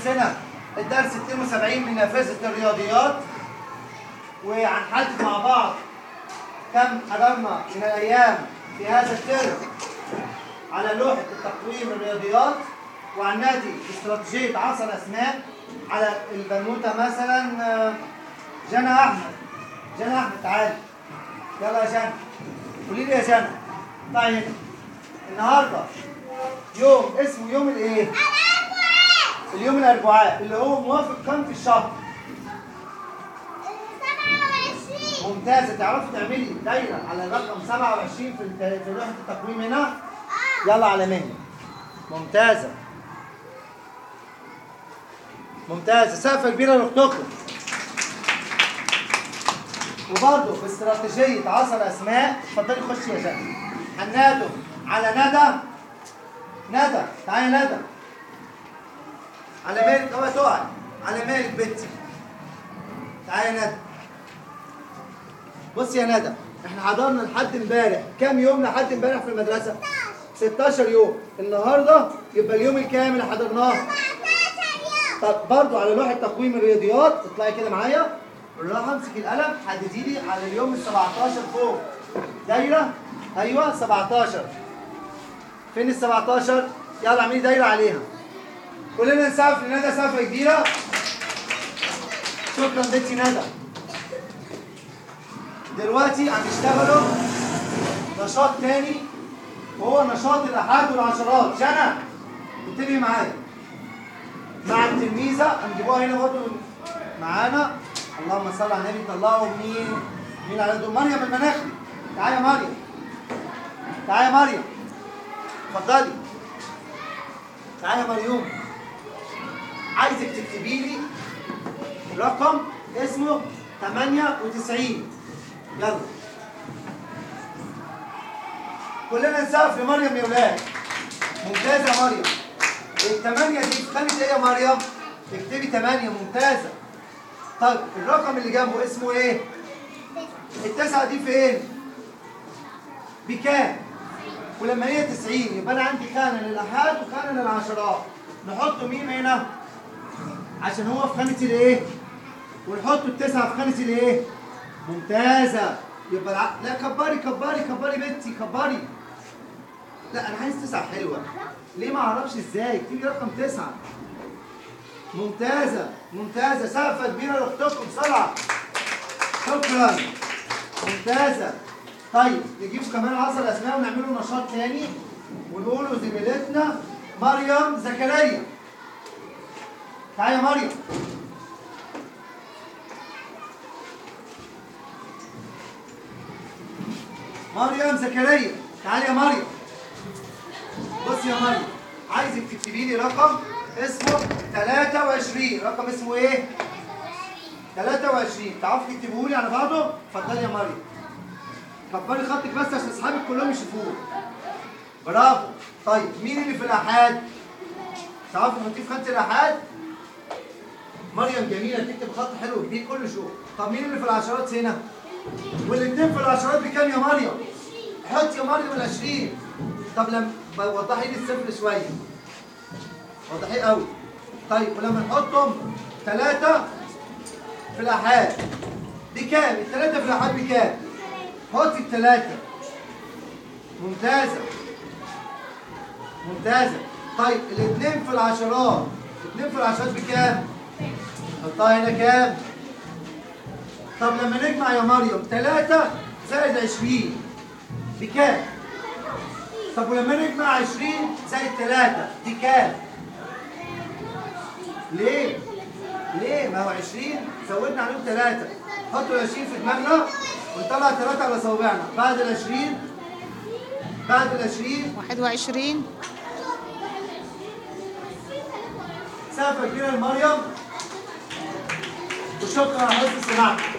درسنا الدرس 72 من نافذة الرياضيات وهنحدد مع بعض كم حضرنا من الأيام في هذا الترم على لوحة التقويم الرياضيات وهننادي استراتيجية عصر أسماء على البنوتة مثلا آه، جنى أحمد جنى أحمد تعالي يلا يا جنى قولي لي يا جنى طيب النهارده يوم اسمه يوم الايه؟ اليوم الاربعاء اللي هو موافق كام في الشهر؟ ممتازه تعرفي تعملي دايره على الرقم 27 في الت- في لوحه التقويم هنا؟ يلا على مهنه ممتازه ممتازه سقفه كبيره لاختكم وبرضه باستراتيجيه عصر اسماء اتفضلي خشي يا جنى هننادوا على ندى ندى تعالي يا ندى على مالك اوعي تقعي على مالك بنتي تعالي يا ندى بصي يا ندى احنا حضرنا لحد امبارح كام يوم لحد امبارح في المدرسه 16 يوم النهارده يبقى اليوم الكام اللي حضرناه طب برضو على لوحه تقويم الرياضيات اطلعي كده معايا بالراحه امسكي القلم حددي لي على اليوم ال 17 فوق دايره ايوه 17 فين ال 17 يلا اعملي دايره عليها كلنا نسقف لندى سقفه كبيره شكرا بنتي ندى دلوقتي هنشتغلوا نشاط تاني وهو نشاط الاحاد والعشرات جنى انتبهي معايا مع التلميذه هنجيبوها هنا برضه معانا اللهم صل على النبي طلعوا مين مين على دول مريم المناخلي تعالي يا مريم تعالي يا مريم اتفضلي تعالي يا مريوم عايزك تكتبي لي رقم اسمه 98 يلا كلنا نسقف لمريم يا ولاد ممتازه يا مريم الثمانية دي في خانة ايه يا مريم؟ اكتبي ثمانية ممتازة طيب الرقم اللي جنبه اسمه ايه؟ التسعة دي فين؟ بكام؟ ولما هي 90 يبقى انا عندي خانة للآحاد وخانة للعشرات نحط مين هنا؟ عشان هو في خانة الايه؟ ونحط التسعة في خانة الايه؟ ممتازة يبقى الع... لا كبري كبري كبري بنتي كبري لا انا عايز تسعة حلوة ليه ما اعرفش ازاي اكتبي رقم تسعة ممتازة ممتازة سقفة كبيرة لاختكم بسرعة شكرا ممتازة طيب نجيب كمان عصر اسماء ونعمله نشاط تاني ونقوله زميلتنا مريم زكريا تعالي يا مريم مريم زكريا تعالي يا مريم بصي يا مريم عايزك تكتبي لي رقم اسمه 23 رقم اسمه ايه 23 تعرفي تكتبوه لي على بعضه اتفضلي يا مريم كبري خطك بس عشان اصحابك كلهم يشوفوه برافو طيب مين اللي في الاحاد تعرفي تحطيه في خط الاحاد مريم جميله تكتب خط حلو كبير كله شوف طب مين اللي في العشرات هنا والاثنين في العشرات بكام يا مريم حط يا مريم ال 20 طب لما وضحي لي الصفر شويه وضحيه قوي طيب ولما نحطهم ثلاثة في الآحاد بكام؟ الثلاثة في الآحاد بكام؟ حطي الثلاثة ممتازة ممتازة طيب الاثنين في العشرات الاثنين في العشرات بكام؟ حطها هنا كام؟ طب لما نجمع يا مريم ثلاثة زائد 20 بكام؟ طب ولما نجمع 20 زائد 3 دي كام؟ ليه؟ ليه؟ ما هو 20 زودنا عليهم 3 حطوا ال 20 في دماغنا ونطلع 3 على صوابعنا بعد ال 20 بعد ال 20 واحد وعشرين سقفة كبيرة لمريم وشكرا على حسن استماعكم